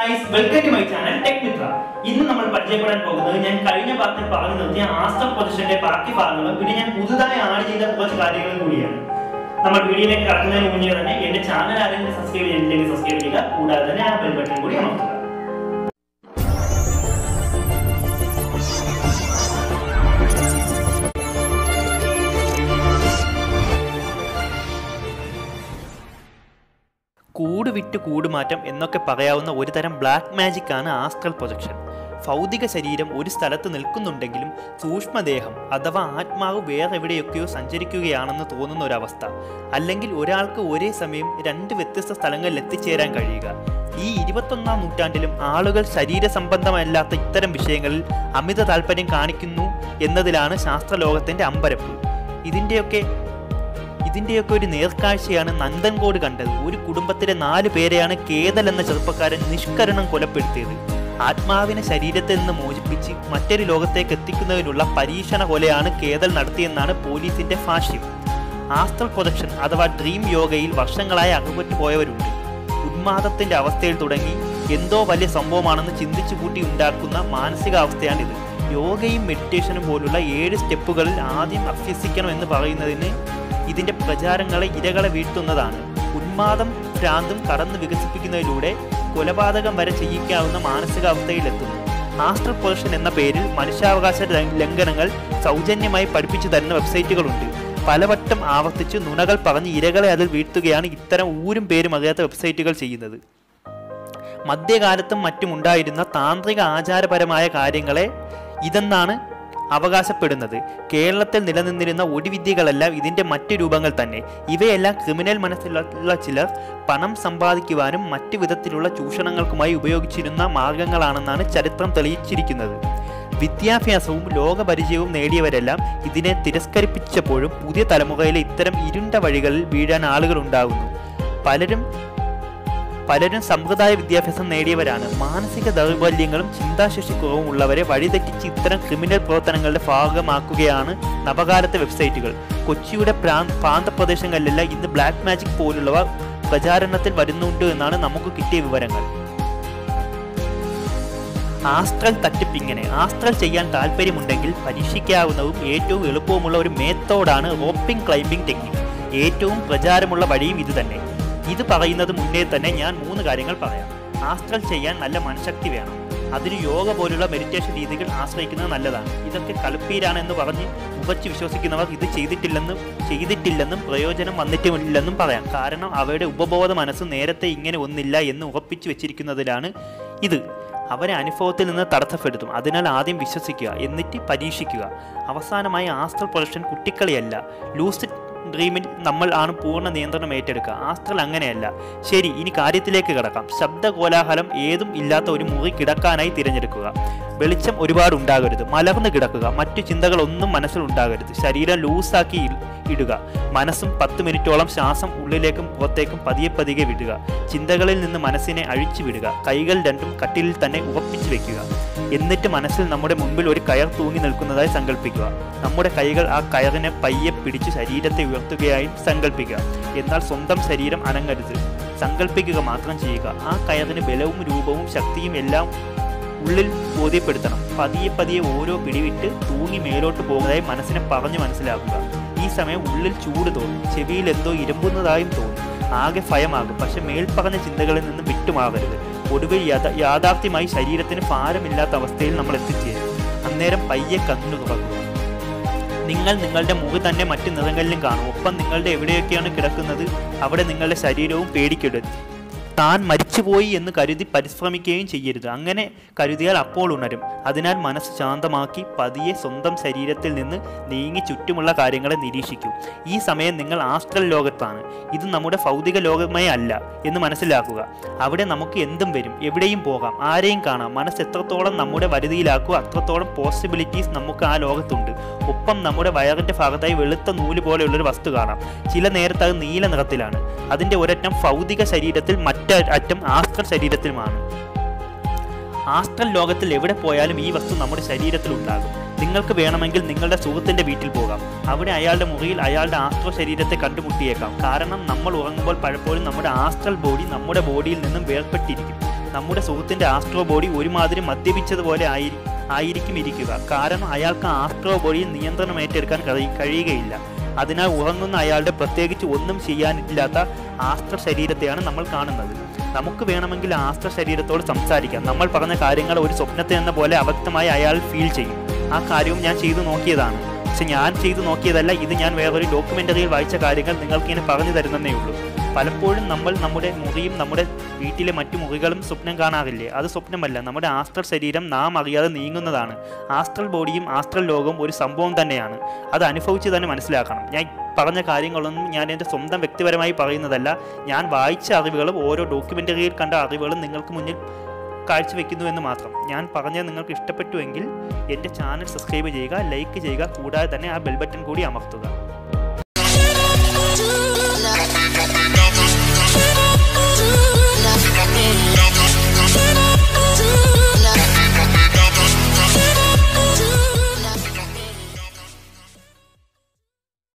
guys welcome to my channel tech Mitra ഇന്ന് നമ്മൾ പരിചയപ്പെടാൻ പോകുന്നത് ഞാൻ കഴിഞ്ഞ പാർട്ടിൽ പറഞ്ഞു നിർത്തിയ ആസ്റ്റർ പൊസിഷന്റെ ബാക്കി ഭാഗങ്ങളും പിന്നെ ഞാൻ പുതുതായി ആഡ് ചെയ്ത കുറച്ച് കാര്യങ്ങളും കൂടിയാണ് നമ്മൾ വീഡിയോയിലേക്ക് കടക്കുന്നതിന് മുന്നേ തന്നെ എന്റെ ചാനൽ ആരെങ്കിലും സബ്സ്ക്രൈബ് ചെയ്തില്ലെങ്കിൽ സബ്സ്ക്രൈബ് ചെയ്യുക കൂടാതെ തന്നെ ആ ബെൽ ബട്ടൺ കൂടി അമർത്തുക കൂട് വിട്ട് കൂടുമാറ്റം എന്നൊക്കെ പറയാവുന്ന ഒരു തരം ബ്ലാക്ക് മാജിക് ആണ് ആസ്ട്രൽ പ്രൊജക്ഷൻ ഭൗതിക ശരീരം ഒരു സ്ഥലത്ത് നിൽക്കുന്നുണ്ടെങ്കിലും സൂക്ഷ്മദേഹം അഥവാ ആത്മാവ് വേറെ എവിടെയൊക്കെയോ സഞ്ചരിക്കുകയാണെന്ന് തോന്നുന്ന ഒരവസ്ഥ അല്ലെങ്കിൽ ഒരാൾക്ക് ഒരേ സമയം രണ്ട് വ്യത്യസ്ത സ്ഥലങ്ങളിൽ എത്തിച്ചേരാൻ കഴിയുക ഈ ഇരുപത്തൊന്നാം നൂറ്റാണ്ടിലും ആളുകൾ ശരീര സംബന്ധമല്ലാത്ത ഇത്തരം വിഷയങ്ങളിൽ അമിത താല്പര്യം കാണിക്കുന്നു എന്നതിലാണ് ശാസ്ത്രലോകത്തിന്റെ അമ്പരപ്പ് ഇതിൻ്റെയൊക്കെ ഇതിന്റെയൊക്കെ ഒരു നേർക്കാഴ്ചയാണ് നന്ദൻകോട് കണ്ടത് ഒരു കുടുംബത്തിലെ നാല് പേരെയാണ് കേതൽ എന്ന ചെറുപ്പക്കാരൻ നിഷ്കരണം കൊലപ്പെടുത്തിയത് ആത്മാവിനെ ശരീരത്തിൽ നിന്ന് മോചിപ്പിച്ച് മറ്റൊരു ലോകത്തേക്ക് എത്തിക്കുന്നതിനുള്ള പരീക്ഷണ കൊലയാണ് കേതൽ നടത്തിയെന്നാണ് പോലീസിന്റെ ഭാഷ്യം ആസ്ട്രൽ പ്രൊജക്ഷൻ അഥവാ ഡ്രീം യോഗയിൽ വർഷങ്ങളായി അകപ്പെട്ടു പോയവരുണ്ട് ഉന്മാദത്തിന്റെ അവസ്ഥയിൽ തുടങ്ങി എന്തോ വലിയ സംഭവമാണെന്ന് ചിന്തിച്ചു കൂട്ടി ഉണ്ടാക്കുന്ന മാനസികാവസ്ഥയാണിത് യോഗയും മെഡിറ്റേഷനും പോലുള്ള ഏഴ് സ്റ്റെപ്പുകളിൽ ആദ്യം അഭ്യസിക്കണം എന്ന് പറയുന്നതിന് ഇതിന്റെ പ്രചാരങ്ങളെ ഇരകളെ വീഴ്ത്തുന്നതാണ് ഉന്മാദം ഭ്രാന്തും കടന്നു വികസിപ്പിക്കുന്നതിലൂടെ കൊലപാതകം വരെ ചെയ്യിക്കാവുന്ന മാനസികാവസ്ഥയിലെത്തുന്നു ആസ്ട്രൽ പൊസിഷൻ എന്ന പേരിൽ മനുഷ്യാവകാശ ലംഘ- ലംഘനങ്ങൾ സൗജന്യമായി പഠിപ്പിച്ചു തരുന്ന വെബ്സൈറ്റുകളുണ്ട് പലവട്ടം ആവർത്തിച്ച് നുണകൾ പറഞ്ഞ് ഇരകളെ അതിൽ വീഴ്ത്തുകയാണ് ഇത്തരം ഊരും പേരും അറിയാത്ത വെബ്സൈറ്റുകൾ ചെയ്യുന്നത് മധ്യകാലത്തും മറ്റും ഉണ്ടായിരുന്ന താന്ത്രിക ആചാരപരമായ കാര്യങ്ങളെ ഇതെന്നാണ് അവകാശപ്പെടുന്നത് കേരളത്തിൽ നിലനിന്നിരുന്ന ഒടിവിദ്യകളെല്ലാം ഇതിന്റെ മറ്റു രൂപങ്ങൾ തന്നെ ഇവയെല്ലാം ക്രിമിനൽ മനസ്സിലുള്ള ചിലർ പണം സമ്പാദിക്കുവാനും മറ്റു വിധത്തിലുള്ള ചൂഷണങ്ങൾക്കുമായി ഉപയോഗിച്ചിരുന്ന മാർഗങ്ങളാണെന്നാണ് ചരിത്രം തെളിയിച്ചിരിക്കുന്നത് വിദ്യാഭ്യാസവും ലോകപരിചയവും നേടിയവരെല്ലാം ഇതിനെ തിരസ്കരിപ്പിച്ചപ്പോഴും പുതിയ തലമുറയിലെ ഇത്തരം ഇരുണ്ട വഴികളിൽ വീഴാൻ ആളുകൾ ഉണ്ടാകുന്നു പലരും പലരും സമ്പ്രദായ വിദ്യാഭ്യാസം നേടിയവരാണ് മാനസിക ദൗർബല്യങ്ങളും ചിന്താശേഷി കുറവും ഉള്ളവരെ വഴിതെറ്റിച്ച് ഇത്തരം ക്രിമിനൽ പ്രവർത്തനങ്ങളുടെ ഭാഗമാക്കുകയാണ് നവകാലത്തെ വെബ്സൈറ്റുകൾ കൊച്ചിയുടെ പ്രാന്ത പ്രാന്തപ്രദേശങ്ങളിലെല്ലാം ഇന്ന് ബ്ലാക്ക് മാജിക് പോലുള്ളവ പ്രചാരണത്തിൽ വരുന്നുണ്ട് എന്നാണ് നമുക്ക് കിട്ടിയ വിവരങ്ങൾ ആസ്ട്രൽ തട്ടിപ്പിങ്ങനെ ആസ്ട്രൽ ചെയ്യാൻ താല്പര്യമുണ്ടെങ്കിൽ പരീക്ഷിക്കാവുന്നതും ഏറ്റവും എളുപ്പവുമുള്ള ഒരു മേത്തോഡാണ് റോപ്പിംഗ് ക്ലൈംബിംഗ് ടെക്നിക് ഏറ്റവും പ്രചാരമുള്ള വഴിയും ഇത് തന്നെ ഇത് പറയുന്നത് മുന്നേ തന്നെ ഞാൻ മൂന്ന് കാര്യങ്ങൾ പറയാം ആസ്ട്രൽ ചെയ്യാൻ നല്ല മനഃശക്തി വേണം അതിന് യോഗ പോലുള്ള മെഡിറ്റേഷൻ രീതികൾ ആശ്രയിക്കുന്നത് നല്ലതാണ് ഇതൊക്കെ കളുപ്പീരാണ് എന്ന് പറഞ്ഞ് ഉറച്ചു വിശ്വസിക്കുന്നവർ ഇത് ചെയ്തിട്ടില്ലെന്നും ചെയ്തിട്ടില്ലെന്നും പ്രയോജനം വന്നിട്ടുമില്ലെന്നും പറയാം കാരണം അവയുടെ ഉപബോധ മനസ്സ് നേരത്തെ ഇങ്ങനെ ഒന്നില്ല എന്ന് ഉറപ്പിച്ചു വെച്ചിരിക്കുന്നതിലാണ് ഇത് അവരെ അനുഭവത്തിൽ നിന്ന് തടസ്സപ്പെടുത്തും അതിനാൽ ആദ്യം വിശ്വസിക്കുക എന്നിട്ട് പരീക്ഷിക്കുക അവസാനമായി ആസ്ട്രൽ പ്രൊജക്ഷൻ കുട്ടിക്കളിയല്ല ലൂസിഡ് ഡ്രീമിൽ നമ്മൾ ആണ് പൂർണ്ണ നിയന്ത്രണം ഏറ്റെടുക്കുക ആസ്ട്രൽ അങ്ങനെയല്ല ശരി ഇനി കാര്യത്തിലേക്ക് കിടക്കാം ശബ്ദ കോലാഹലം ഏതും ഇല്ലാത്ത ഒരു മുറി കിടക്കാനായി തിരഞ്ഞെടുക്കുക വെളിച്ചം ഒരുപാട് ഉണ്ടാകരുത് മലർന്ന് കിടക്കുക മറ്റു ചിന്തകളൊന്നും മനസ്സിൽ ഉണ്ടാകരുത് ശരീരം ലൂസാക്കി ഇ- ഇടുക മനസ്സും പത്ത് മിനിറ്റോളം ശ്വാസം ഉള്ളിലേക്കും പുറത്തേക്കും പതിയെ പതിയെ വിടുക ചിന്തകളിൽ നിന്ന് മനസ്സിനെ അഴിച്ചു വിടുക കൈകൾ രണ്ടും കട്ടിലിൽ തന്നെ ഉറപ്പിച്ചു വെക്കുക എന്നിട്ട് മനസ്സിൽ നമ്മുടെ മുൻപിൽ ഒരു കയർ തൂങ്ങി നിൽക്കുന്നതായി സങ്കല്പിക്കുക നമ്മുടെ കൈകൾ ആ കയറിനെ പയ്യെ പിടിച്ച് ശരീരത്തെ ഉയർത്തുകയായി സങ്കല്പിക്കുക എന്നാൽ സ്വന്തം ശരീരം അനങ്ങരുത് സങ്കല്പിക്കുക മാത്രം ചെയ്യുക ആ കയറിന് ബലവും രൂപവും ശക്തിയും എല്ലാം ഉള്ളിൽ ബോധ്യപ്പെടുത്തണം പതിയെ പതിയെ ഓരോ പിടിവിട്ട് തൂങ്ങി മേലോട്ട് പോകുന്നതായി മനസ്സിനെ പറഞ്ഞു മനസ്സിലാക്കുക ഈ സമയം ഉള്ളിൽ ചൂട് തോന്നും ചെവിയിൽ എന്തോ ഇരുമ്പുന്നതായും തോന്നും ആകെ ഭയമാകും പക്ഷെ മേൽപ്പറഞ്ഞ ചിന്തകളിൽ നിന്ന് വിട്ടുമാകരുത് ഒടുവിൽ യാഥാ യാഥാർത്ഥ്യമായി ശരീരത്തിന് ഭാരമില്ലാത്ത അവസ്ഥയിൽ നമ്മൾ എത്തിച്ചേരും അന്നേരം പയ്യെ കണ്ണു തുറക്കുക നിങ്ങൾ നിങ്ങളുടെ മുഖം തന്നെ മറ്റു നിറങ്ങളിലും കാണും ഒപ്പം നിങ്ങളുടെ എവിടെയൊക്കെയാണ് കിടക്കുന്നത് അവിടെ നിങ്ങളുടെ ശരീരവും പേടിക്കരുത് താൻ മരിച്ചുപോയി എന്ന് കരുതി പരിശ്രമിക്കുകയും ചെയ്യരുത് അങ്ങനെ കരുതിയാൽ അപ്പോൾ ഉണരും അതിനാൽ മനസ്സ് ശാന്തമാക്കി പതിയെ സ്വന്തം ശരീരത്തിൽ നിന്ന് നീങ്ങി ചുറ്റുമുള്ള കാര്യങ്ങളെ നിരീക്ഷിക്കൂ ഈ സമയം നിങ്ങൾ ആസ്ട്രൽ ലോകത്താണ് ഇത് നമ്മുടെ ഭൗതിക ലോകമേ അല്ല എന്ന് മനസ്സിലാക്കുക അവിടെ നമുക്ക് എന്തും വരും എവിടെയും പോകാം ആരെയും കാണാം മനസ്സ് എത്രത്തോളം നമ്മുടെ വരുതിയിലാക്കുക അത്രത്തോളം പോസിബിലിറ്റീസ് നമുക്ക് ആ ലോകത്തുണ്ട് ഒപ്പം നമ്മുടെ വയറിന്റെ ഭാഗത്തായി വെളുത്ത നൂല് പോലെയുള്ളൊരു വസ്തു കാണാം ചില നേരത്ത് അത് നീല നിറത്തിലാണ് അതിന്റെ ഒരറ്റം ഭൗതിക ശരീരത്തിൽ മറ്റേ അറ്റം ആസ്ട്രൽ ശരീരത്തിലുമാണ് ആസ്ട്രൽ ലോകത്തിൽ എവിടെ പോയാലും ഈ വസ്തു നമ്മുടെ ശരീരത്തിൽ ഉണ്ടാകും നിങ്ങൾക്ക് വേണമെങ്കിൽ നിങ്ങളുടെ സുഹൃത്തിന്റെ വീട്ടിൽ പോകാം അവിടെ അയാളുടെ മുറിയിൽ അയാളുടെ ആസ്ട്രൽ ശരീരത്തെ കണ്ടുമുട്ടിയേക്കാം കാരണം നമ്മൾ ഉറങ്ങുമ്പോൾ പലപ്പോഴും നമ്മുടെ ആസ്ട്രൽ ബോഡി നമ്മുടെ ബോഡിയിൽ നിന്നും വേർപെട്ടിരിക്കും നമ്മുടെ സുഹൃത്തിൻ്റെ ആസ്ട്രോ ബോഡി ഒരുമാതിരി മദ്യപിച്ചതുപോലെ ആയിരി ആയിരിക്കും ഇരിക്കുക കാരണം അയാൾക്ക് ആസ്ട്രോ ബോഡിയിൽ നിയന്ത്രണം ഏറ്റെടുക്കാൻ കഴി- കഴിയുകയില്ല അതിനാൽ ഉറങ്ങുന്ന അയാളുടെ പ്രത്യേകിച്ച് ഒന്നും ചെയ്യാനില്ലാത്ത ആസ്ത്ര ശരീരത്തെയാണ് നമ്മൾ കാണുന്നത് നമുക്ക് വേണമെങ്കിൽ ആസ്ത്ര ശരീരത്തോട് സംസാരിക്കാം നമ്മൾ പറഞ്ഞ കാര്യങ്ങൾ ഒരു സ്വപ്നത്തിൽ എന്ന പോലെ അവ്യക്തമായി അയാൾ ഫീൽ ചെയ്യും ആ കാര്യവും ഞാൻ ചെയ്തു നോക്കിയതാണ് പക്ഷെ ഞാൻ ചെയ്തു നോക്കിയതല്ല ഇത് ഞാൻ വേറൊരു ഡോക്യുമെൻ്ററിയിൽ വായിച്ച കാര്യങ്ങൾ നിങ്ങൾക്ക് ഇങ്ങനെ പറഞ്ഞു തരുന്നതേ ഉള്ളൂ പലപ്പോഴും നമ്മൾ നമ്മുടെ മുറിയും നമ്മുടെ വീട്ടിലെ മറ്റു മുറികളും സ്വപ്നം കാണാറില്ലേ അത് സ്വപ്നമല്ല നമ്മുടെ ആസ്ട്രൽ ശരീരം നാം അറിയാതെ നീങ്ങുന്നതാണ് ആസ്ട്രൽ ബോഡിയും ആസ്ട്രൽ ലോകവും ഒരു സംഭവം തന്നെയാണ് അത് അനുഭവിച്ച് തന്നെ മനസ്സിലാക്കണം ഞാൻ പറഞ്ഞ കാര്യങ്ങളൊന്നും ഞാൻ എൻ്റെ സ്വന്തം വ്യക്തിപരമായി പറയുന്നതല്ല ഞാൻ വായിച്ച അറിവുകളും ഓരോ ഡോക്യുമെൻ്ററിയിൽ കണ്ട അറിവുകളും നിങ്ങൾക്ക് മുന്നിൽ കാഴ്ചവെക്കുന്നു എന്ന് മാത്രം ഞാൻ പറഞ്ഞത് നിങ്ങൾക്ക് ഇഷ്ടപ്പെട്ടുവെങ്കിൽ എൻ്റെ ചാനൽ സബ്സ്ക്രൈബ് ചെയ്യുക ലൈക്ക് ചെയ്യുക കൂടാതെ തന്നെ ആ ബെൽ ബട്ടൺ കൂടി അമർത്തുക do